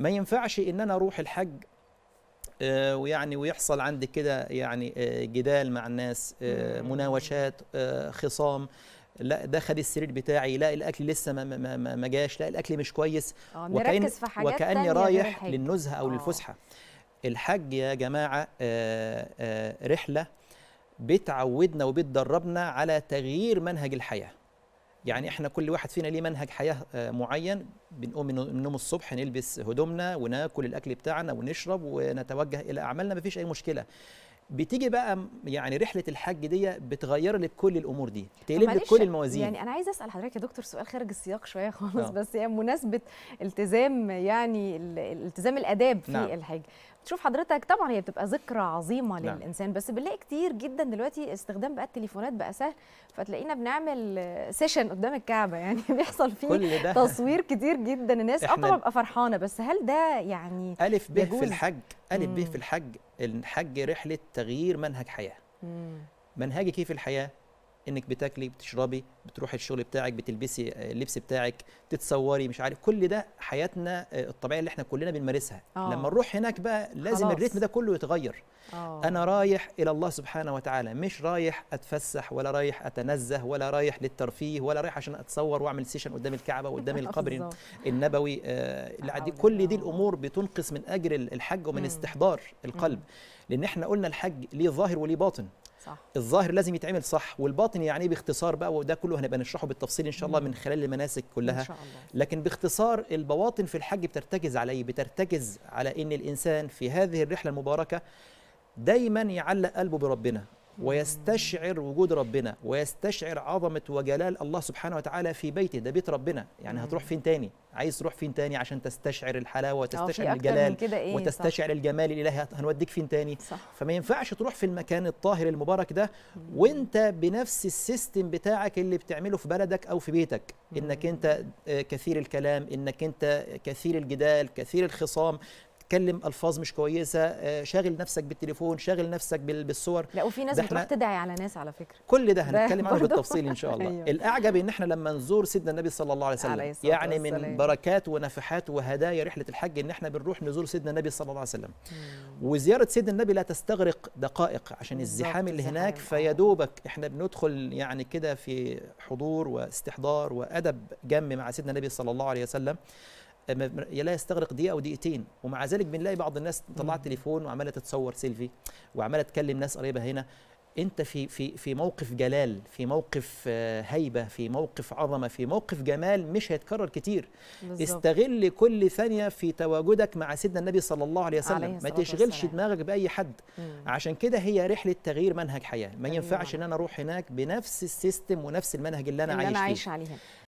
ما ينفعش ان انا اروح الحج آه، ويعني ويحصل عندي كده يعني آه، جدال مع الناس آه، مم. مناوشات آه، خصام لا ده خد السرير بتاعي لا الاكل لسه ما ما ما- ما جاش لا الاكل مش كويس اه وكأن نركز في حاجات وكاني تانية غير رايح الحج. للنزهه او آه. للفسحه الحج يا جماعه آه، آه، رحله بتعودنا وبتدربنا على تغيير منهج الحياه يعني احنا كل واحد فينا ليه منهج حياه آه، معين بنقوم من من النوم الصبح نلبس هدومنا وناكل الاكل بتاعنا ونشرب ونتوجه الى اعمالنا مفيش اي مشكله بتيجي بقى م- يعني رحله الحج دي بتغير لك كل الامور دي تقلب لك معلش، كل الموازين يعني انا عايزه اسال حضرتك يا دكتور سؤال خارج السياق شويه خالص آه. بس هي مناسبه التزام يعني ال- التزام الاداب في نعم. الحج تشوف حضرتك طبعا هي بتبقى ذكرى عظيمه نعم. للانسان بس بنلاقي كتير جدا دلوقتي استخدام بقى التليفونات بقى سهل فتلاقينا بنعمل سيشن قدام الكعبه يعني بيحصل فيه كل ده تصوير كتير جدا الناس اه إحنا- طبعا ببقى فرحانه بس هل ده يعني ألف ب يجوز؟ في الحج ألف ب مم. في الحج الحج رحلة تغيير منهج حياة مم. منهجك ايه في الحياة انك بتاكلي بتشربي بتروحي الشغل بتاعك بتلبسي آه، اللبس بتاعك تتصوري مش عارف كل ده حياتنا آه، الطبيعية اللي احنا كلنا بنمارسها آه. لما نروح هناك بقى لازم خلاص. الريتم ده كله يتغير اه انا رايح الى الله سبحانه وتعالى مش رايح اتفسح ولا رايح اتنزه ولا رايح للترفيه ولا رايح عشان اتصور واعمل سيشن قدام الكعبه وقدام القبر بالظبط. النبوي آه، لا، دي حول كل دي الله. الامور بتنقص من اجر الحج ومن مم. استحضار القلب لان احنا قلنا الحج ليه ظاهر وليه باطن صح الظاهر لازم يتعمل صح والباطن يعني إيه باختصار بقى وده كله هنبقى نشرحه بالتفصيل ان شاء الله مم. من خلال المناسك ان كلها شاء الله لكن باختصار البواطن في الحج بترتكز على ايه بترتكز على ان الانسان في هذه الرحله المباركه دايما يعلق قلبه بربنا ويستشعر وجود ربنا ويستشعر عظمه وجلال الله سبحانه وتعالى في بيته ده بيت ربنا يعني مم. هتروح فين تاني عايز تروح فين تاني عشان تستشعر الحلاوه اه في وتستشعر اكتر من الجلال كده ايه صح. وتستشعر الجمال الالهي هنوديك فين تاني صح فما ينفعش تروح في المكان الطاهر المبارك ده وانت بنفس السيستم بتاعك اللي بتعمله في بلدك او في بيتك انك انت آه، كثير الكلام انك انت كثير الجدال كثير الخصام تتكلم الفاظ مش كويسه آه، شاغل نفسك بالتليفون شاغل نفسك بال- بالصور لا وفي ناس ده بتروح احنا- تدعي على ناس على فكره كل ده ده هنتكلم عنه برضه. بالتفصيل ان شاء الله أيوة. الاعجب ان احنا لما نزور سيدنا النبي صلى الله عليه وسلم عليه الصلاة يعني من والسلام. بركات ونفحات وهدايا رحله الحج ان احنا بنروح نزور سيدنا النبي صلى الله عليه وسلم وزياره سيدنا النبي لا تستغرق دقائق عشان بالظبط، الزحام اللي هناك الزحام، آه. فيدوبك احنا بندخل يعني كده في حضور واستحضار وادب جم مع سيدنا النبي صلى الله عليه وسلم أما- لا يستغرق دقيقه او دقيقتين ومع ذلك بنلاقي بعض الناس طلعت مم. تليفون وعماله تتصور سيلفي وعماله تكلم ناس قريبه هنا انت في في في موقف جلال في موقف آه، هيبه في موقف عظمه في موقف جمال مش هيتكرر كتير بالظبط استغل كل ثانيه في تواجدك مع سيدنا النبي صلى الله عليه وسلم عليه ما الصلاة تشغلش والسلام. دماغك باي حد مم. عشان كده هي رحله تغيير منهج حياه ما تغيير ينفعش منهج. ان انا اروح هناك بنفس السيستم ونفس المنهج اللي انا اللي عايش انا فيه عايشه عليها